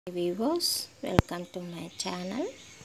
viewers welcome to my channel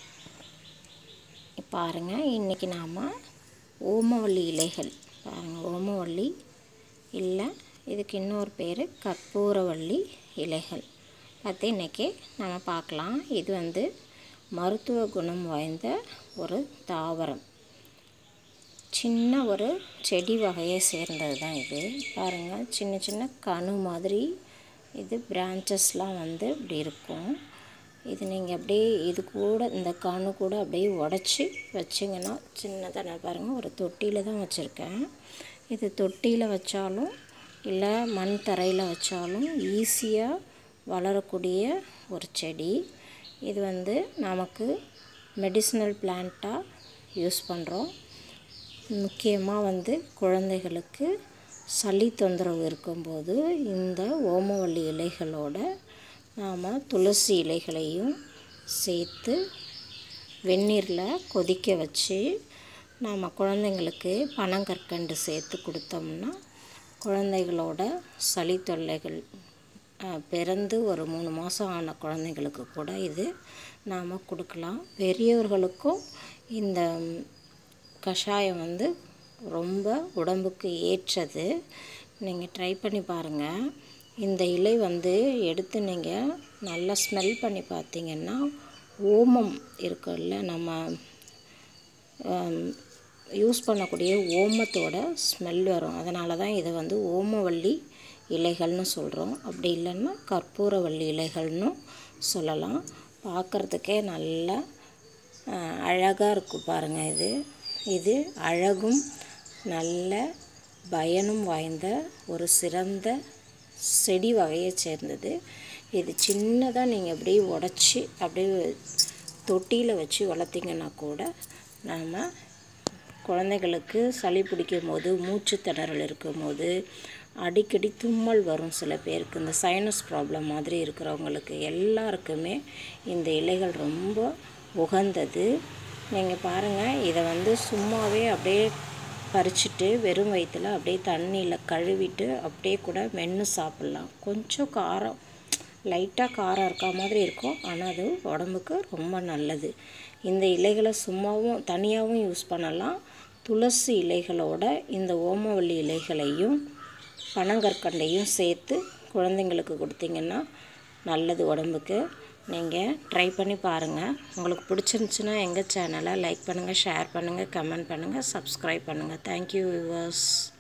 பாருங்கள் இன்றைக்கி நாம் ஓமவல்லி இலைகள் பாருங்கள் ஓமவல்லி இல்லை இதுக்கு இன்னொரு பேர் கற்பூரவள்ளி இலைகள் பற்றி இன்றைக்கி நம்ம பார்க்கலாம் இது வந்து மருத்துவ குணம் வாய்ந்த ஒரு தாவரம் சின்ன ஒரு செடி வகையை சேர்ந்தது தான் இது பாருங்கள் சின்ன சின்ன கணு மாதிரி இது பிரான்ச்சஸ்லாம் வந்து இப்படி இருக்கும் இது நீங்கள் அப்படியே இது கூட இந்த கணு கூட அப்படியே உடச்சி வச்சிங்கன்னா சின்னதாக நான் பாருங்கள் ஒரு தொட்டியில் தான் வச்சுருக்கேன் இது தொட்டியில் வச்சாலும் இல்லை மண் தரையில் வச்சாலும் ஈஸியாக வளரக்கூடிய ஒரு செடி இது வந்து நமக்கு மெடிசினல் பிளான்ட்டாக யூஸ் பண்ணுறோம் முக்கியமாக வந்து குழந்தைகளுக்கு சளி தொந்தரவு இருக்கும்போது இந்த ஓமவல்லி இலைகளோட நாம் துளசி இலைகளையும் சேர்த்து வெந்நீரில் கொதிக்க வச்சு நாம் குழந்தைங்களுக்கு பனங்கற்கண்டு சேர்த்து கொடுத்தோம்னா குழந்தைகளோட சளி தொல்லைகள் பிறந்து ஒரு மூணு மாதம் ஆன குழந்தைங்களுக்கு கூட இது நாம் கொடுக்கலாம் பெரியவர்களுக்கும் இந்த கஷாயம் வந்து ரொம்ப உடம்புக்கு ஏற்றது நீங்கள் ட்ரை பண்ணி பாருங்கள் இந்த இலை வந்து எடுத்து நீங்கள் நல்லா ஸ்மெல் பண்ணி பார்த்தீங்கன்னா ஓமம் இருக்குல்ல நம்ம யூஸ் பண்ணக்கூடிய ஓமத்தோட ஸ்மெல் வரும் அதனால தான் இதை வந்து ஓமவல்லி இலைகள்னு சொல்கிறோம் அப்படி இல்லைன்னா கற்பூரவள்ளி இலைகள்னு சொல்லலாம் பார்க்குறதுக்கே நல்லா அழகாக இருக்கும் பாருங்கள் இது இது அழகும் நல்ல பயனும் வாய்ந்த ஒரு சிறந்த செடி வகையை சேர்ந்தது இது சின்னதாக நீங்கள் அப்படியே உடச்சி அப்படியே தொட்டியில் வச்சு வளர்த்திங்கன்னா கூட நாம் குழந்தைகளுக்கு சளி பிடிக்கும் போது மூச்சு திணறல் இருக்கும் போது அடிக்கடி தும்மல் வரும் சில பேருக்கு இந்த சைனஸ் ப்ராப்ளம் மாதிரி இருக்கிறவங்களுக்கு எல்லாருக்குமே இந்த இலைகள் ரொம்ப உகந்தது நீங்கள் பாருங்கள் இதை வந்து சும்மாவே அப்படியே பறிச்சுட்டு வெறும் வயிற்றில் அப்படியே தண்ணியில் கழுவிட்டு அப்படியே கூட மென்று சாப்பிட்லாம் கொஞ்சம் காரம் லைட்டாக காரம் இருக்கா மாதிரி இருக்கும் ஆனால் அது உடம்புக்கு ரொம்ப நல்லது இந்த இலைகளை சும்மாவும் தனியாகவும் யூஸ் பண்ணலாம் துளசி இலைகளோட இந்த ஓமவல்லி இலைகளையும் பனங்கற்கண்டையும் சேர்த்து குழந்தைங்களுக்கு கொடுத்தீங்கன்னா நல்லது உடம்புக்கு நீங்கள் ட்ரை பண்ணி பாருங்கள் உங்களுக்கு பிடிச்சிருந்துச்சுன்னா எங்கள் சேனலை லைக் பண்ணுங்கள் ஷேர் பண்ணுங்கள் கமெண்ட் பண்ணுங்கள் சப்ஸ்கிரைப் பண்ணுங்கள் தேங்க்யூ வியூவர்ஸ்